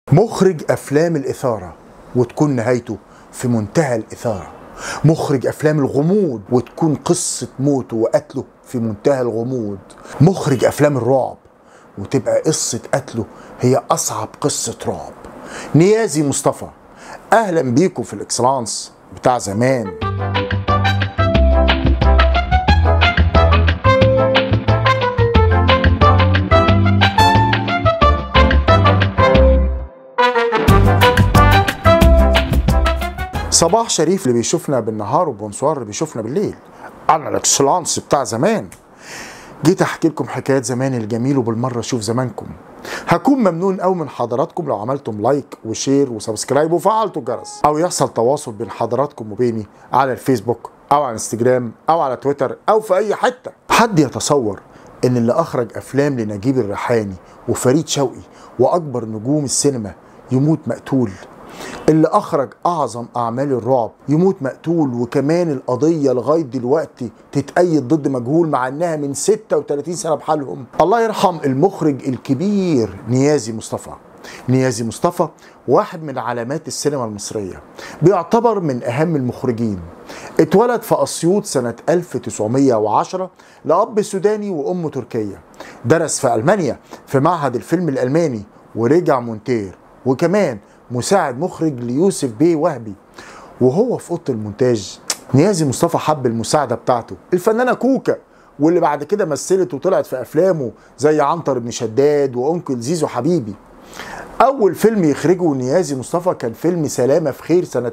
مخرج افلام الاثاره وتكون نهايته في منتهى الاثاره مخرج افلام الغموض وتكون قصه موته وقتله في منتهى الغموض مخرج افلام الرعب وتبقى قصه قتله هي اصعب قصه رعب نيازي مصطفى اهلا بيكم في الاكسلانس بتاع زمان صباح شريف اللي بيشوفنا بالنهار وبونسوار اللي بيشوفنا بالليل انا الاكسلانس بتاع زمان جيت احكي لكم حكايات زمان الجميل وبالمره اشوف زمانكم هكون ممنون قوي من حضراتكم لو عملتم لايك وشير وسبسكرايب وفعلتوا الجرس او يحصل تواصل بين حضراتكم وبيني على الفيسبوك او على انستجرام او على تويتر او في اي حته حد يتصور ان اللي اخرج افلام لنجيب الريحاني وفريد شوقي واكبر نجوم السينما يموت مقتول اللي اخرج اعظم اعمال الرعب يموت مقتول وكمان القضيه لغايه دلوقتي تتأيد ضد مجهول مع انها من 36 سنه بحالهم الله يرحم المخرج الكبير نيازي مصطفى نيازي مصطفى واحد من علامات السينما المصرية بيعتبر من أهم المخرجين اتولد في أسيوط سنة 1910 لأب سوداني وأم تركية درس في ألمانيا في معهد الفيلم الألماني ورجع مونتير وكمان مساعد مخرج ليوسف بيه وهبي وهو في اوضه المونتاج نيازي مصطفى حب المساعده بتاعته الفنانه كوكا واللي بعد كده مثلت وطلعت في افلامه زي عنتر بن شداد وانكل زيزو حبيبي اول فيلم يخرجه نيازي مصطفى كان فيلم سلامه في خير سنه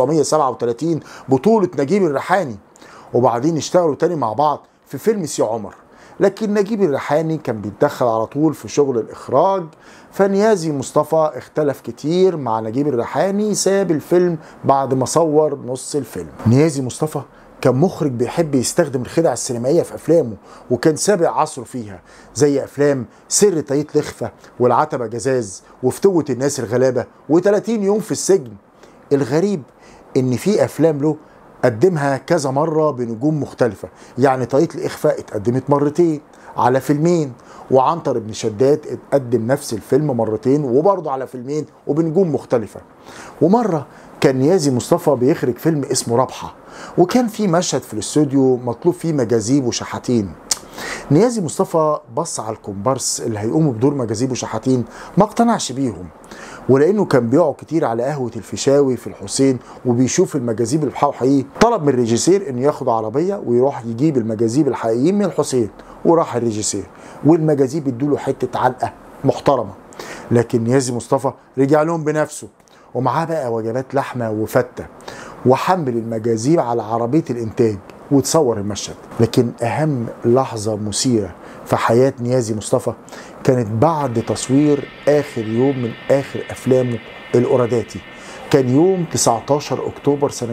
1937 بطوله نجيب الريحاني وبعدين اشتغلوا تاني مع بعض في فيلم سي عمر لكن نجيب الريحاني كان بيتدخل على طول في شغل الاخراج فنيازي مصطفى اختلف كتير مع نجيب الريحاني ساب الفيلم بعد ما صور نص الفيلم نيازي مصطفى كان مخرج بيحب يستخدم الخدع السينمائية في أفلامه وكان سابق عصره فيها زي أفلام سر تايت لخفة والعتبة جزاز وفتوة الناس الغلابة و30 يوم في السجن الغريب إن في أفلام له قدمها كذا مرة بنجوم مختلفة يعني طريقة الإخفاء اتقدمت مرتين على فيلمين وعنتر بن شداد اتقدم نفس الفيلم مرتين وبرضه على فيلمين وبنجوم مختلفة ومرة كان نيازي مصطفى بيخرج فيلم اسمه رابحة وكان في مشهد في الاستوديو مطلوب فيه مجاذيب وشحاتين نيازي مصطفى بص على الكومبارس اللي هيقوموا بدور مجاذيب وشحاتين ما اقتنعش بيهم ولانه كان بيقعد كتير على قهوه الفيشاوي في الحسين وبيشوف المجاذيب اللي حقيقي طلب من الريجيسير انه ياخد عربيه ويروح يجيب المجاذيب الحقيقيين من الحسين وراح الريجيسير والمجاذيب ادوا حته علقه محترمه لكن نيازي مصطفى رجع لهم بنفسه ومعاه بقى وجبات لحمه وفته وحمل المجاذيب على عربيه الانتاج وتصور المشهد لكن اهم لحظه مثيره في حياه نيازي مصطفى كانت بعد تصوير اخر يوم من اخر افلامه الأوراداتي كان يوم 19 اكتوبر سنه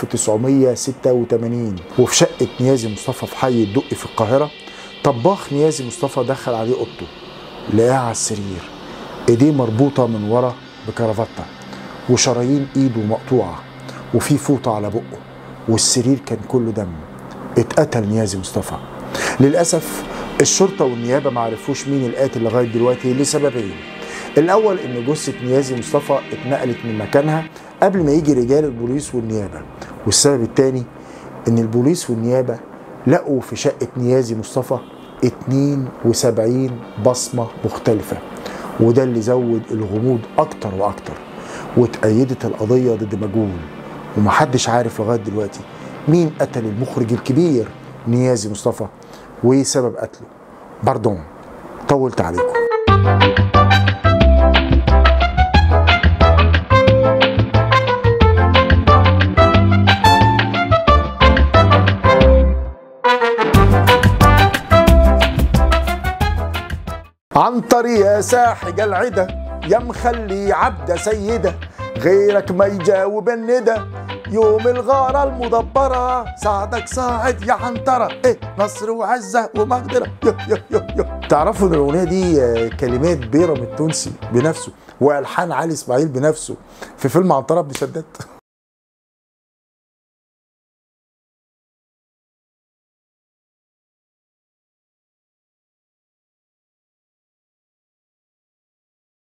1986 وفي شقه نيازي مصطفى في حي الدقي في القاهره طباخ نيازي مصطفى دخل عليه اوضته لقاه على السرير ايديه مربوطه من ورا بكرافته وشرايين ايده مقطوعه وفي فوطه على بقه والسرير كان كله دم اتقتل نيازي مصطفى للاسف الشرطه والنيابه ما عرفوش مين القاتل لغايه دلوقتي لسببين الاول ان جثه نيازي مصطفى اتنقلت من مكانها قبل ما يجي رجال البوليس والنيابه والسبب الثاني ان البوليس والنيابه لقوا في شقه نيازي مصطفى 72 بصمه مختلفه وده اللي زود الغموض اكتر واكتر واتأيدت القضيه ضد مجهول ومحدش عارف لغايه دلوقتي مين قتل المخرج الكبير نيازي مصطفى وايه سبب قتله باردون طولت عليكم عنتر يا ساحج العدا يا مخلي عبدة سيدة غيرك ما يجاوب الندى يوم الغارة المدبرة ساعدك صاعد يا عنترة ايه نصر وعزة ومقدرة يو يو يو يو تعرفوا ان الاغنية دي كلمات بيرم التونسي بنفسه والحان علي اسماعيل بنفسه في فيلم عنترة بن شداد